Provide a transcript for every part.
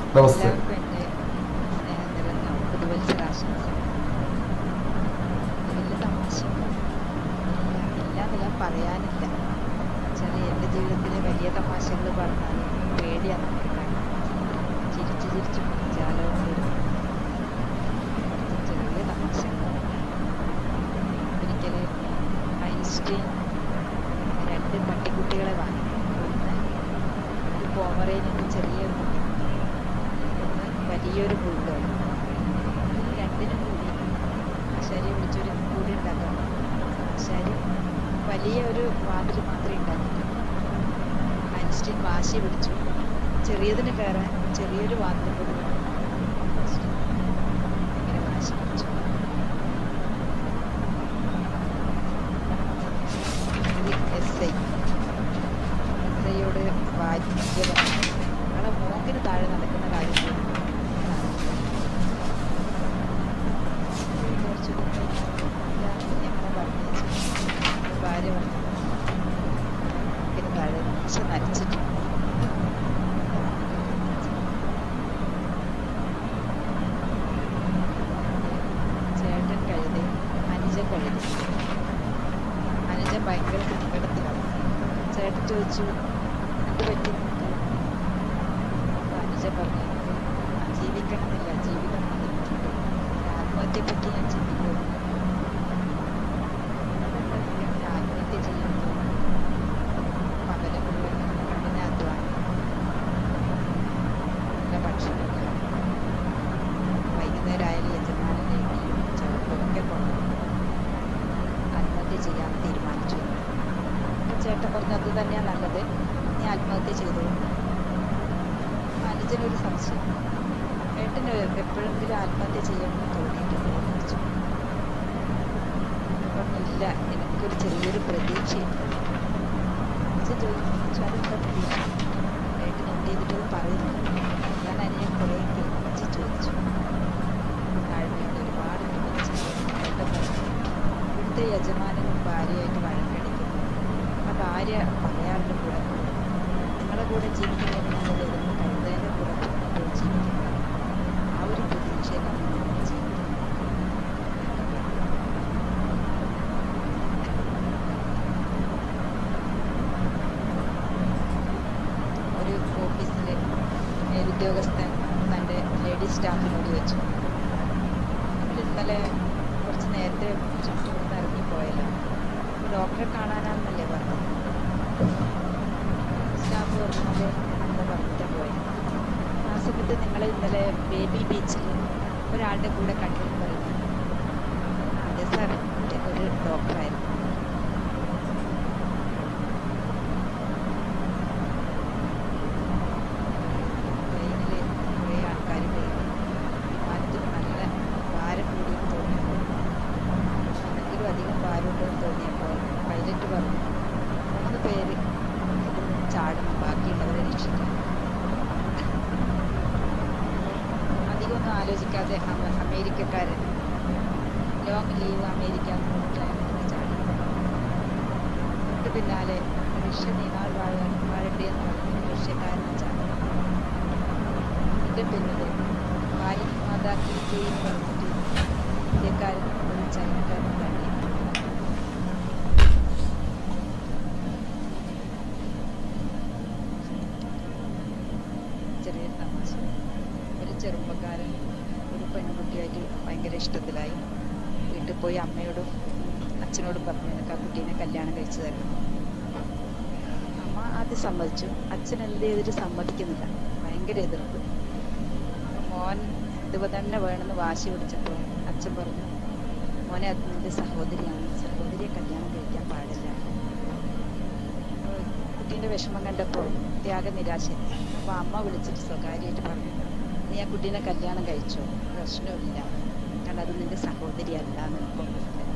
നമസ്തേ എല്ലാവർക്കും എൻ്റെ സ്നേഹം നിറഞ്ഞ പുതുവത്സരാശംസകൾ വലിയ തമാശയൊന്നും ഇല്ല ഇല്ലാന്നല്ല പറയാനില്ല ചില എൻ്റെ ജീവിതത്തിലെ വലിയ തമാശകൾ പറഞ്ഞാൽ പേടിയാണ് നമുക്ക് കാണാൻ ചിരിച്ച് ചിരിച്ച് ജാലവും വരും കുറച്ച് ചെറിയ തമാശകൾ ഒരിക്കൽ ഐൻസ്റ്റീൻ രണ്ട് പട്ടിക്കുട്ടികളെ വാങ്ങി ഒന്ന് ഒരു പോമറേനിയൻ ചെറിയൊരു കുട്ടി ഒന്ന് വലിയൊരു ബുൾഡോഗ് ഈ രണ്ടിനും കൂടി ആശാരിയെ വിളിച്ചൊരു കൂടി ഉണ്ടാക്കാൻ ആശാരി വലിയ ഒരു വാതിൽ മാത്രമേ ഉണ്ടാക്കിയിട്ടുള്ളൂ ഐൻസ്റ്റീൻ വാശി പിടിച്ചു ചെറിയതിന് കയറാൻ ചെറിയൊരു വാതിൽ കൂടി വേണം. ഐൻസ്റ്റീൻ ഇങ്ങനെ വാശി പിടിച്ചു ഒരു എസ് ഐ എസ് ഐയോട് വായിക്കുക നിങ്ങളെ മൂക്കിന് താഴെ നടക്കുന്ന കാര്യം പോലും കുറച്ച് ഞങ്ങളെ പറഞ്ഞു ഭാര്യ പറഞ്ഞു മൂക്കിന് താഴെ പക്ഷെ നരച്ചിട്ടുണ്ട് ചേട്ടൻ കഴുതി അനുജൻ കഴുതി അനുജൻ ഭയങ്കര സങ്കടത്തിലാണ് ചേട്ടൻ ചോദിച്ചു എന്ത് പറ്റി നിനക്ക് അപ്പൊ അനുജൻ പറഞ്ഞു "എനിക്ക് ജീവിക്കണമെന്നില്ല ജീവിതം മടുത്തിട്ടുണ്ട് ആത്മഹത്യയെ പറ്റി ഞാൻ ചിന്തിക്കുന്നു അതുകൊണ്ട് എനിക്ക് ആത്മഹത്യ ചെയ്യാൻ തോന്നുന്നു പകല് മുഴുവൻ കഠിന അധ്വാനം നല്ല ഭക്ഷണമില്ല വൈകുന്നേരം ആയാലും യജമാനനെ ഇടിയും ചവിട്ടും ഒക്കെ കൊണ്ടു ആത്മഹത്യ ചെയ്യാൻ തീരുമാനിച്ചു അപ്പൊ ചേട്ടൻ പറഞ്ഞു അത് തന്നെയാ നല്ലത് നീ ആത്മഹത്യ ചെയ്തു അനുജനൊരു സംശയം ഏട്ടന് എപ്പോഴെങ്കിലും ആത്മഹത്യ ചെയ്യണമെന്ന് തോന്നിയിട്ടുണ്ടോ എന്ന് ചോദിച്ചു പറഞ്ഞു ഇല്ല എനിക്കൊരു ചെറിയൊരു പ്രതീക്ഷയുണ്ട് അനുജൻ ചോദിച്ചു അതെന്താ പ്രതീക്ഷ ഏട്ടൻ എന്ത് ചെയ്തിട്ട് പറയുന്നു ഞാൻ അതിനെ കുറേ കെഞ്ചി ചോദിച്ചു താഴ്മയോട് ഒരുപാട് കെഞ്ചി ഏട്ടൻ പറഞ്ഞു ഇവിടുത്തെ യജമാനനും ഭാര്യയായിട്ട് വഴക്കടിക്കുന്നു ആ ഭാര്യ പറയാറുടെ കൂടെ നിങ്ങളെ കൂടെ ജീവിക്കുന്നത് നല്ലത് ഏതെങ്കിലും കഴുതേൻ്റെ കൂടെ പോയി ജീവിക്കുന്നത് ആ ഒരു പ്രതീക്ഷയിലാണ് നമ്മൾ ജീവിക്കുന്നത് ഒരു ഓഫീസിലെ മേലുദ്യോഗസ്ഥൻ തൻ്റെ ലേഡി സ്റ്റാഫിനോട് ചോദിച്ചു നമ്മൾ ഇന്നലെ കുറച്ച് നേരത്തെ ചുറ്റുപുറത്ത് ഇറങ്ങിപ്പോയല്ലോ അപ്പോൾ ഡോക്ടറെ കാണാനാണെന്നല്ലേ പറഞ്ഞത് സ്റ്റാഫ് പറഞ്ഞത് അങ്ങനെ പറഞ്ഞിട്ട് പോയത് ആ സമയത്ത് നിങ്ങൾ ഇന്നലെ ബേബി ബീച്ചിൽ ഒരാളുടെ കൂടെ കണ്ടെന്ന് പറയുന്നു അതെ സാർ ഒരു ഡോക്ടറായിരുന്നു ട്രെയിനിൽ കുറേ ആൾക്കാർ കയറി വിമാനത്തിന് നല്ല ഭാരം കൂടിയെന്ന് തോന്നിയപ്പോൾ എന്തെങ്കിലും അധികം ഭാരമുണ്ടെന്ന് തോന്നിയപ്പോൾ പൈലറ്റ് പറഞ്ഞു മൂന്ന് പേര് ഇതിൽ നിന്ന് ചാടണം ബാക്കിയുള്ളവരെ രക്ഷിക്കാൻ അധികമൊന്നും ആലോചിക്കാതെ അമ- അമേരിക്കക്കാരൻ ലോങ് ലീവ് അമേരിക്ക എന്ന് പറഞ്ഞിട്ട് അങ്ങനെ ചാടി തൊട്ട് പിന്നാലെ റഷ്യ നീനാൾ വാഴ വാഴട്ടെ എന്ന് പറഞ്ഞ് റഷ്യക്കാരൻ ചാടി ഇതിൻ്റെ പിന്നിൽ ഭാരത് മാതാ കി ജയ് എന്ന് പറഞ്ഞിട്ട് ഇന്ത്യക്കാരൻ ഒരു ചൈനക്കാരൻ തള്ളി ചെറിയൊരു തമാശ ഒരു ചെറുപ്പക്കാരൻ ഒരു പെൺകുട്ടിയായിട്ട് ഭയങ്കര ഇഷ്ടത്തിലായി വീട്ടിൽ പോയി അമ്മയോടും അച്ഛനോടും പറഞ്ഞു എനിക്ക് ആ കുട്ടീനെ കല്യാണം കഴിച്ചു തരണം അമ്മ ആദ്യം സമ്മതിച്ചു അച്ഛൻ എന്ത് ചെയ്തിട്ട് സമ്മതിക്കുന്നില്ല ഭയങ്കര എതിർപ്പ് അപ്പൊ മോൻ ഇതുപോലെ തന്നെ വേണമെന്ന് വാശി പിടിച്ചപ്പോൾ അച്ഛൻ പറഞ്ഞു മോനെ അത് നിന്റെ സഹോദരിയാണ് സഹോദരിയെ കല്യാണം കഴിക്കാൻ പാടില്ല അപ്പൊ കുട്ടീൻ്റെ വിഷമം കണ്ടപ്പോൾ ത്യാഗ നിരാശ അപ്പോൾ അമ്മ വിളിച്ചിട്ട് സ്വകാര്യമായിട്ട് പറഞ്ഞു നീ ആ കുട്ടീനെ കല്യാണം കഴിച്ചോ പ്രശ്നമില്ല കാരണം അത് നിന്റെ സഹോദരിയല്ല എന്ന് ഇപ്പം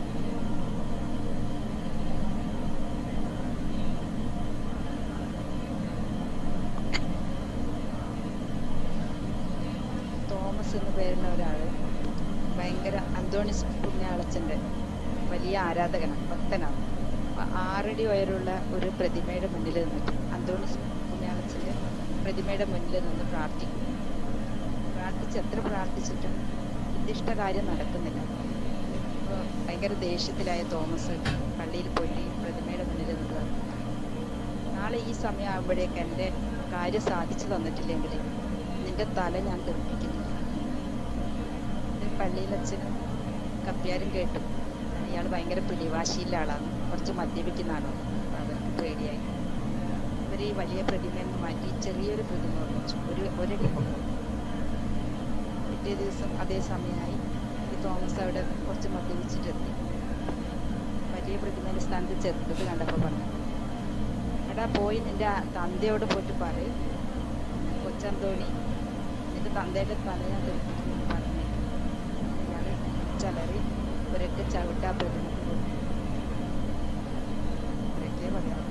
തോമസ് എന്ന് പേരുള്ള ഒരാൾ ഭയങ്കര അന്തോണിസ് പുണ്യാളച്ചൻ്റെ വലിയ ആരാധകനാണ് ഭക്തനാണ് അപ്പൊ ആറടി ഉയരമുള്ള ഒരു പ്രതിമയുടെ മുന്നിൽ നിന്നിട്ട് അന്തോണിസ് പുണ്യാളച്ചൻ്റെ പ്രതിമയുടെ മുന്നിൽ നിന്ന് പ്രാർത്ഥിക്കും പ്രാർത്ഥിച്ച് എത്ര പ്രാർത്ഥിച്ചിട്ടും ഉദ്ദിഷ്ട കാര്യം നടക്കുന്നില്ല അപ്പോൾ ഭയങ്കര ദേഷ്യത്തിലായ തോമസ് പള്ളിയിൽ പോയിട്ട് ഈ പ്രതിമയുടെ മുന്നിൽ നിന്ന് പറഞ്ഞു നാളെ ഈ സമയം ആകുമ്പോഴേക്ക് എൻ്റെ കാര്യം സാധിച്ചു തന്നിട്ടില്ലെങ്കിൽ നിന്റെ തല ഞാൻ തെറിപ്പിക്കുന്നില്ല ഇത് പള്ളിയിലച്ഛനും കപ്പ്യാരും കേട്ടു ഇയാൾ ഭയങ്കര പിടിവാശിയുള്ള ആളാണ് കുറച്ച് മദ്യപിക്കുന്ന ആളാണ് അപ്പോൾ അവർക്ക് പേടിയായി ഇവർ ഈ വലിയ പ്രതിമയിൽ നിന്ന് മാറ്റി ചെറിയൊരു പ്രതിമ വെച്ചു ഒരു ഒരടി പൊക്കം പിറ്റേ ദിവസം അതേ സമയമായി ഈ തോമസ് അവിടെ കുറച്ച് മദ്യപിച്ചിട്ടെത്തി വലിയ പ്രതിമയുടെ സ്ഥാനത്ത് ചെറുതത് കണ്ടപ്പോൾ പറഞ്ഞു എടാ പോയി നിന്റെ തന്തയോട് പോയിട്ട് പറയും കൊച്ചന്തോണി നിന്റെ തന്തയുടെ തല ഞാൻ തെറിപ്പിക്കുമെന്ന് പറഞ്ഞു ഇയാൾ ചലറി ഒരൊക്കെ ചവിട്ടാ പ്രതിമ കൊടുത്തു ഇത്രയൊക്കെ പറയാം